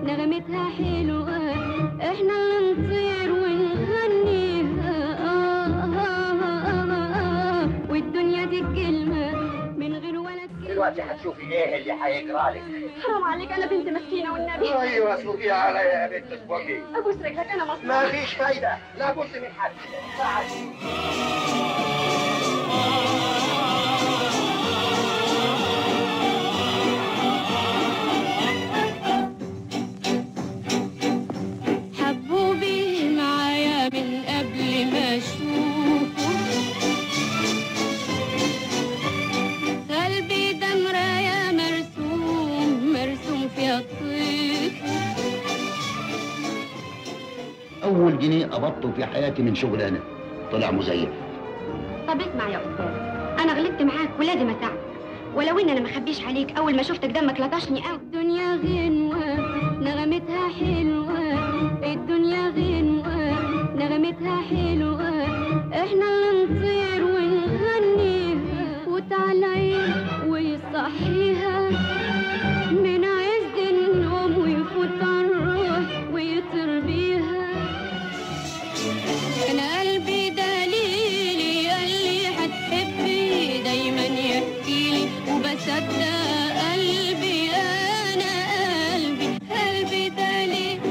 نغمتها حلوة احنا اللي نطير ونغنيها آه آه آه آه والدنيا دي كلمة من غير ولا كلمة دلوقتي هتشوفي ايه اللي هيجرى لك حرام عليك انا بنت مسكينة والنبي ايوه اسلكي عليا يا بنت اسبوعي ابوس رجلك انا مصر ما فيش فايده لا بد من حد تعالي. حبوا بيه معايا من قبل ما اشوفه قلبي ده مراية مرسوم مرسوم فيها الطيف أول جنيه قبضته في حياتي من شغلانة طلع مزيف طب اسمع يا استاذ انا غلطت معاك ولازم اساعدك ولو ان انا ما اخبيش عليك اول ما شفتك دمك لطشني قوي الدنيا غنوه نغمتها حلوه الدنيا غنوه نغمتها حلوه احنا اللي نطير ونغنيها وتعالى ويصحيها من عز النوم ويفوت على الروح ويطير بيها انا قلبي دليلي قال لي هتحبي دايما يحكي لي وبصدق قلبي انا قلبي قلبي دليلي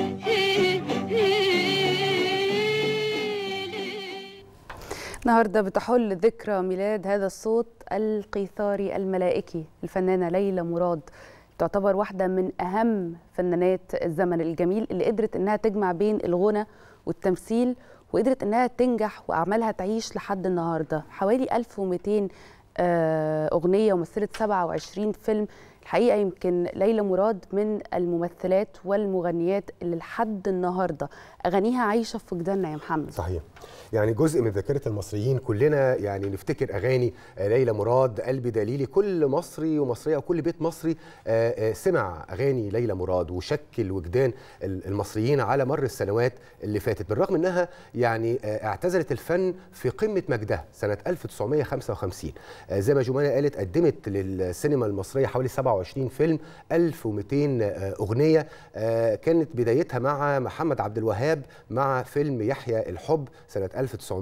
النهارده بتحل ذكرى ميلاد هذا الصوت القيثاري الملائكي الفنانه ليلى مراد تعتبر واحده من اهم فنانات الزمن الجميل اللي قدرت انها تجمع بين الغنى والتمثيل وقدرت انها تنجح واعمالها تعيش لحد النهارده حوالي 1200 آه، اغنيه ومثلت 27 فيلم الحقيقه يمكن ليلى مراد من الممثلات والمغنيات اللي لحد النهارده اغانيها عايشه في وجداننا يا محمد صحيح يعني جزء من ذاكره المصريين كلنا يعني نفتكر اغاني آه، ليلى مراد قلبي دليلي كل مصري ومصريه وكل بيت مصري آه، آه، سمع اغاني ليلى مراد وشكل وجدان ال- المصريين على مر السنوات اللي فاتت بالرغم انها يعني آه، اعتزلت الفن في قمه مجدها سنه 1955 آه، زي ما جمانه قالت قدمت للسينما المصريه حوالي 27 فيلم 1200 آه، اغنيه آه، كانت بدايتها مع محمد عبد الوهاب مع فيلم يحيى الحب سنه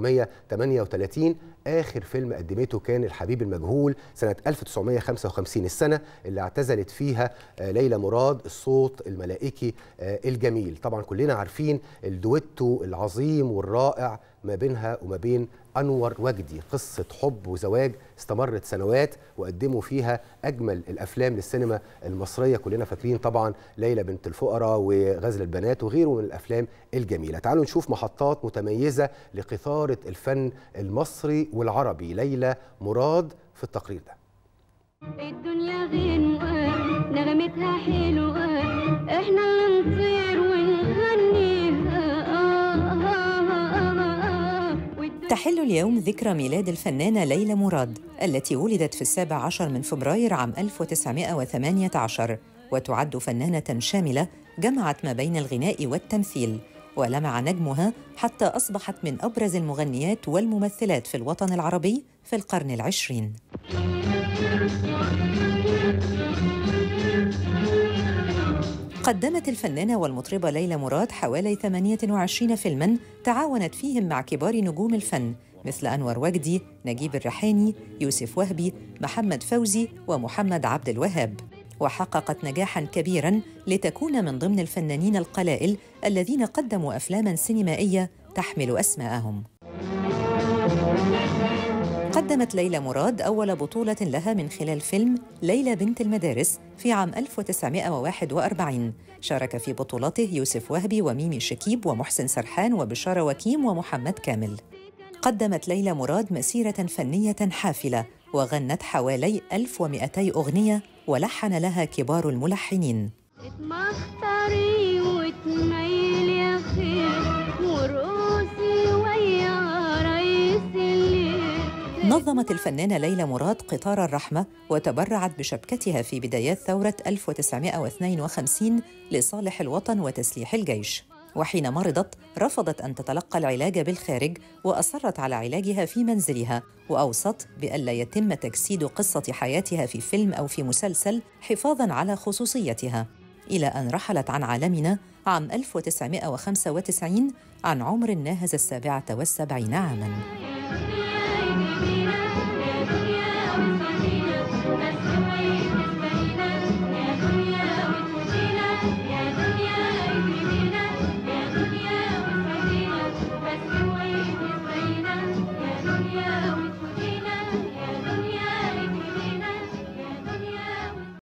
1938 اخر فيلم قدمته كان الحبيب المجهول سنه 1955 السنه اللي اعتزلت فيها آه، ليلى مراد الصوت الملائكي آه، الجميل طبعا كلنا عارفين الدويتو العظيم والرائع ما بينها وما بين انور وجدي قصه حب وزواج استمرت سنوات وقدموا فيها اجمل الافلام للسينما المصريه كلنا فاكرين طبعا ليلى بنت الفقراء وغزل البنات وغيره من الافلام الجميله تعالوا نشوف محطات متميزه لقيثاره الفن المصري والعربي ليلى مراد في التقرير ده الدنيا غنوة نغمتها حلوة احنا اللي نطير ونغنيها آه آه آه آه والدنيا تحل اليوم ذكرى ميلاد الفنانة ليلى مراد التي ولدت في السابع عشر من فبراير عام 1918 وتعد فنانة شاملة جمعت ما بين الغناء والتمثيل ولمع نجمها حتى أصبحت من أبرز المغنيات والممثلات في الوطن العربي في القرن العشرين قدمت الفنانة والمطربة ليلى مراد حوالي 28 فيلماً تعاونت فيهم مع كبار نجوم الفن مثل أنور وجدي، نجيب الريحاني، يوسف وهبي، محمد فوزي ومحمد عبد الوهاب وحققت نجاحاً كبيراً لتكون من ضمن الفنانين القلائل الذين قدموا أفلاماً سينمائية تحمل أسماءهم قدمت ليلى مراد أول بطولة لها من خلال فيلم ليلى بنت المدارس في عام 1941 شارك في بطولته يوسف وهبي وميمي شكيب ومحسن سرحان وبشارة وكيم ومحمد كامل قدمت ليلى مراد مسيرة فنية حافلة وغنت حوالي 1200 أغنية ولحن لها كبار الملحنين اتمختري وتميل يا خير ورقصي ويا رئيس الليل نظمت الفنانة ليلى مراد قطار الرحمة وتبرعت بشبكتها في بدايات ثورة 1952 لصالح الوطن وتسليح الجيش وحين مرضت رفضت أن تتلقى العلاج بالخارج وأصرت على علاجها في منزلها وأوصت بألا يتم تجسيد قصة حياتها في فيلم أو في مسلسل حفاظاً على خصوصيتها إلى أن رحلت عن عالمنا عام 1995 عن عمر ناهز السابعة والسبعين عاماً